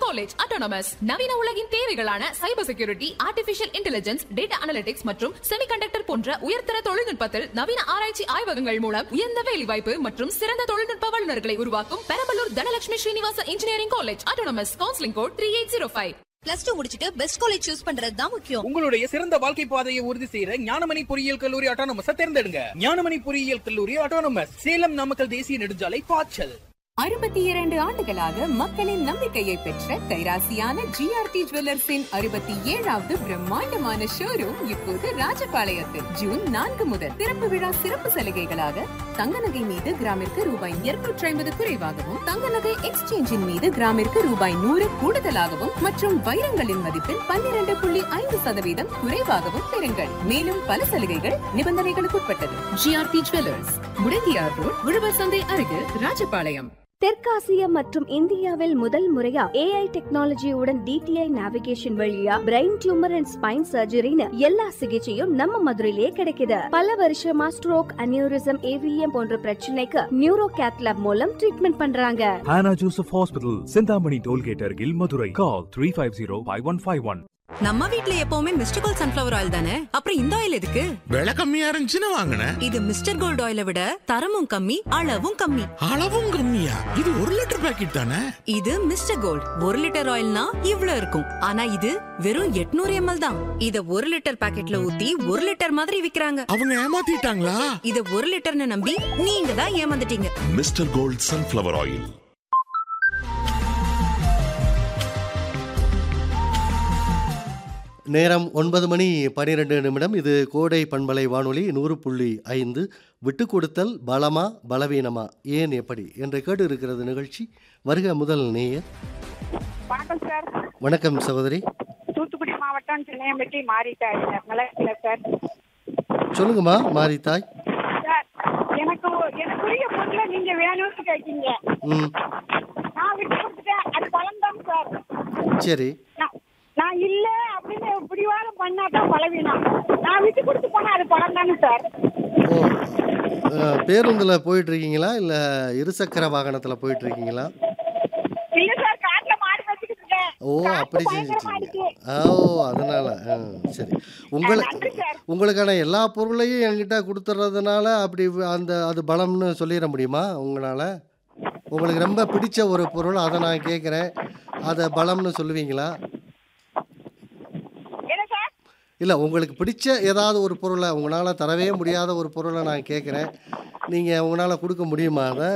College autonomous நவீன உலகின் தேவைகளான cyber security artificial intelligence data analytics மற்றும் செமிகண்டக்டர் போன்ற உயர்தர தொழில்நுட்பத்தில் நவீன ஆராய்ச்சி ஆய்வகங்கள் மூலம் உயர்ந்த வேலைவாய்ப்பு மற்றும் சிறந்த தொழில்நுட்ப வல்லுநர்களை உருவாக்கும் Perambalur Dhanalakshmi Srinivasa engineering college autonomous counselling code three eight zero five plus two முடிச்சிட்டு பெஸ்ட் காலேஜ் சூஸ் பண்றது தான் முக்கியம் உங்களுடைய சிறந்த வாழ்க்கை பாதையை உறுதி செய்யற ஞானமணி பொறியியல் கல்லூரி ஆட்டோனமஸ் தேர்ந்தெடுங்க ஞானமணி பொறியியல் கல்லூரி ஆட்டோனமஸ் சேலம் நாமக்கல் தேசிய நெடுஞ்சாலை பாய்ச்சல் அறுபத்தி இரண்டு ஆண்டுகளாக மக்களின் நம்பிக்கையை பெற்ற கைராசியான ஜிஆர்டி ஜுவல்லர்ஸின் அறுபத்தி ஏழாவது பிரம்மாண்டமான ஷோரூம் இப்போது ராஜபாளையத்தில் ஜூன் நான்கு முதல் திறப்பு விழா சிறப்பு சலுகைகளாக தங்க நகை மீது கிராமிற்கு ரூபாய் இருநூற்றி ஐம்பது குறைவாகவும் தங்க நகை எக்ஸ்சேஞ்சின் மீது கிராமிற்கு ரூபாய் நூறு கூடுதலாகவும் மற்றும் வைரங்களின் மதிப்பில் பன்னிரண்டு புள்ளி ஐந்து சதவீதம் குறைவாகவும் பெறுங்கள் மேலும் பல சலுகைகள் நிபந்தனைகளுக்குட்பட்டது ஜிஆர்டி ஜுவல்லர்ஸ் முடங்கியார் ரோட் உழவர் சந்தை அருகில் ராஜபாளையம் தெற்காசியா மற்றும் இந்தியாவில் முதல் முறையா ஏஐ டெக்னாலஜியுடன் டிடிஐ நேவிகேஷன் வழியா பிரெயின் டியூமர் அண்ட் ஸ்பைன் சர்ஜரின்னு எல்லா சிகிச்சையும் நம்ம மதுரையிலேயே கிடைக்குது பல வருஷமா ஸ்ட்ரோக் அனியூரிசம் ஏவிஎம் போன்ற பிரச்சனைக்கு நியூரோ கேத்லாப் மூலம் ட்ரீட்மெண்ட் பண்றாங்க Hannah Joseph Hospital, Sindhamani Tollgate Argil, Madurai. Call 350-5151. நம்ம வீட்ல எப்பவுமே மிஸ்டர் கோல்ட் சன்ஃபிளவர் ஆயில் தானே அப்புறம் இந்த ஆயில் எதுக்கு விலை கம்மியா இருந்துச்சுன்னு வாங்கினேன் இது மிஸ்டர் கோல்ட் ஆயிலை விட தரமும் கம்மி அளவும் கம்மி அளவும் கம்மியா இது ஒரு லிட்டர் பாக்கெட் தானே இது மிஸ்டர் கோல்ட் ஒரு லிட்டர் ஆயில்னா இவ்ளோ இருக்கும் ஆனா இது வெறும் 800 எம்எல் தான் இத ஒரு லிட்டர் பாக்கெட்ல ஊத்தி ஒரு லிட்டர் மாதிரி விக்கிறாங்க அவங்க ஏமாத்திட்டாங்களா இத ஒரு லிட்டர்னு நம்பி நீங்க தான் ஏமாந்துட்டீங்க மிஸ்டர் கோல்ட் சன்ஃப்ளவர் ஆயில் நேரம் ஒன்பது மணி பனிரெண்டு நிமிடம் இது கோடை பண்பலை வானொலி நூறு புள்ளி ஐந்து விட்டு கொடுத்தல் பலமா பலவீனமா ஏன் எப்படி என்று கேட்டு இருக்கிறது நிகழ்ச்சி வருக முதல் நேயர் வணக்கம் சார் வணக்கம் சகோதரி தூத்துக்குடி மாவட்டம் சின்னையம்பட்டி மாறிட்டாரு நல்லா இருக்கல சார் சொல்லுங்கம்மா மாரித்தாய் சார் எனக்கு ஒ- எனக்குரிய பொருளை நீங்க வேணும்னு கேட்டீங்க ம் நான் விட்டு கொடுத்துட்டேன் அது பழம் தான் சார் சரி நான்- நான் இல்ல அப்படின்னு பிடிவாதம் பண்ணாதான் பலவீனம் நான் விட்டு கொடுத்து போனா அது பழம் தானே சார் ஓ பேருந்தில் போயிட்டுருக்கீங்களா இல்லை இருசக்கர வாகனத்தில் போயிட்டுருக்கீங்களா இல்ல சார் காட்டுல மாடு வச்சுக்கிட்டு இருக்கேன் ஓ அப்படி பயங்கரமா செஞ்சுட்டீங்க இருக்கு. ஆ, ஓ அதனால் ஆ சரி உங்களுக்கு உங்களுக்கான எல்லா பொருளையும் என்கிட்ட கொடுத்துட்றதுனால அப்படி வ- அந்த அது பலம்னு சொல்லிட முடியுமா உங்களால் உங்களுக்கு ரொம்ப பிடிச்ச ஒரு பொருள் அதை நான் கேட்குறேன் அதை பலம்னு சொல்லுவீங்களா என்ன சார் இல்லை உங்களுக்கு பிடிச்ச ஏதாவது ஒரு பொருளை உங்களால் தரவே முடியாத ஒரு பொருளை நான் கேட்குறேன் நீங்கள் உங்களால் கொடுக்க முடியுமா அதை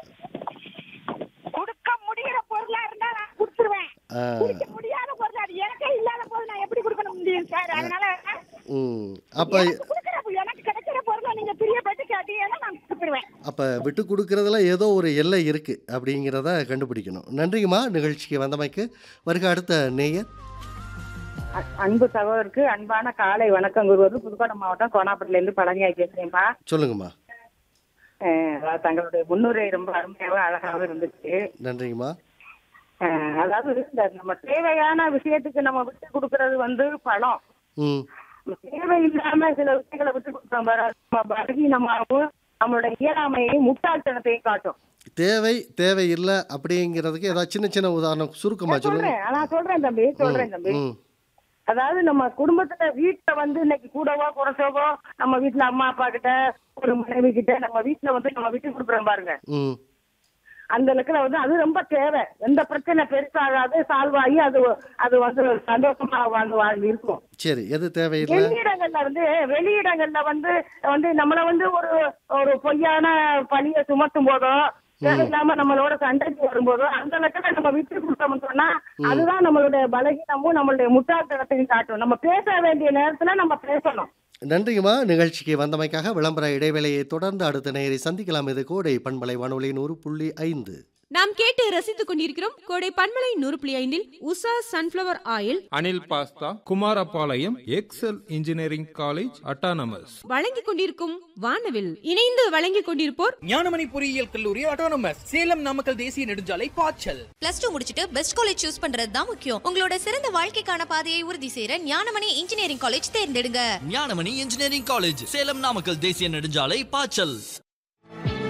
கொடுக்க முடியற பொருளா இருந்தா நான் கொடுத்துருவேன் ஆ, கொடுக்க முடியாத பொருள் அது எனக்கே இல்லாத போது நான் எப்படி கொடுக்க முடியும் சார் அதனால ம் அப்போ எனக்கு கொடுக்குற எனக்கு கிடைக்கிற பொருளை நீங்க பிரியப்பட்டு கேட்டீங்கன்னா நான் கொடுத்துருவேன் அப்போ விட்டு கொடுக்கறதுல ஏதோ ஒரு எல்லை இருக்குது அப்படிங்கிறத கண்டுபிடிக்கணும் நன்றிங்கம்மா நிகழ்ச்சிக்கு வந்தமைக்கு வருக அடுத்த நேயர் அ- அன்பு சகோதரருக்கு அன்பான காலை வணக்கம் குருவது புதுக்கோட்டை மாவட்டம் கோனாப்பட்டில இருந்து பழனியாய் பேசுறேன்ப்பா சொல்லுங்கம்மா அஹ் அதாவது தங்களுடைய முன்னுரை ரொம்ப அருமையாகவும் அழகாகவும் இருந்துச்சு நன்றிங்கம்மா அஹ் அதாவது இந்த நம்ம தேவையான விஷயத்துக்கு நம்ம விட்டு கொடுக்கறது வந்து பணம் ம் தேவையில்லாம சில விஷயங்களை விட்டு கொடுக்குறோம் பாரு, அது நம்ம பலவீனமாகவும் நம்மளோட இயலாமையையும் முட்டாள்தனத்தையும் காட்டும் தேவை தேவை இல்லை அப்படிங்கிறதுக்கு ஏதாவது சின்ன சின்ன உதாரணம் சுருக்கமாக சொல்லுங்க சொல்றேன் நான் சொல்றேன் தம்பி சொல்றேன் தம்பி ம் அதாவது நம்ம குடும்பத்துல வீட்டுல வந்து இன்னைக்கு கூடவோ குறைச்சவோ நம்ம வீட்டுல அம்மா அப்பா கிட்ட ஒரு மனைவி கிட்ட நம்ம வீட்டுல வந்து நம்ம விட்டு கொடுக்குறோம் பாருங்க ம் அந்த இடத்துல வந்து அது ரொம்ப தேவை எந்த பிரச்சனை பெருசாகாது சால்வ் ஆகி அது அது வந்து சந்தோஷமா வாழ்ந்து வாழ்ந்து இருக்கும் சரி எது தேவையில்லை வெளியிடங்கள்ல வந்து வெளியிடங்கள்ல வந்து வந்து நம்மள வந்து ஒரு ஒரு பொய்யான பழிய சுமத்தும் போதோ தேவையில்லாம நம்மளோட சண்டைக்கு வரும்போதோ அந்த இடத்துல நம்ம விட்டு கொடுத்தோம்னு சொன்னா அதுதான் நம்மளுடைய பலகீனமும் நம்மளுடைய முட்டாள்தனத்தையும் காட்டும் நம்ம பேச வேண்டிய நேரத்துல நம்ம பேசணும் நன்றிங்கம்மா நிகழ்ச்சிக்கு வந்தமைக்காக விளம்பர இடைவேளையை தொடர்ந்து அடுத்த நேயரை சந்திக்கலாம் இது கோடை பண்பலை வானொலி நூறு புள்ளி ஐந்து நாம் கேட்டு ரசித்துக் கொண்டிருக்கிறோம் கோடை பன்மலை நூறு புள்ளி ஐந்தில் உஷா சன்ஃபிளவர் ஆயில் அனில் பாஸ்தா Kumarapalayam Excel engineering college autonomous வழங்கிக் கொண்டிருக்கும் வானவில் இணைந்து வழங்கிக் கொண்டிருப்போர் ஞானமணி பொறியியல் கல்லூரி ஆட்டோனமஸ் சேலம் நாமக்கல் தேசிய நெடுஞ்சாலை பாய்ச்சல் பிளஸ் டூ முடிச்சிட்டு பெஸ்ட் காலேஜ் சூஸ் பண்றது தான் முக்கியம் உங்களோட சிறந்த வாழ்க்கைக்கான பாதையை உறுதி செய்யற ஞானமணி இன்ஜினியரிங் காலேஜ் தேர்ந்தெடுங்க ஞானமணி இன்ஜினியரிங் காலேஜ் சேலம் நாமக்கல் தேசிய நெடுஞ்சாலை பாச்சல்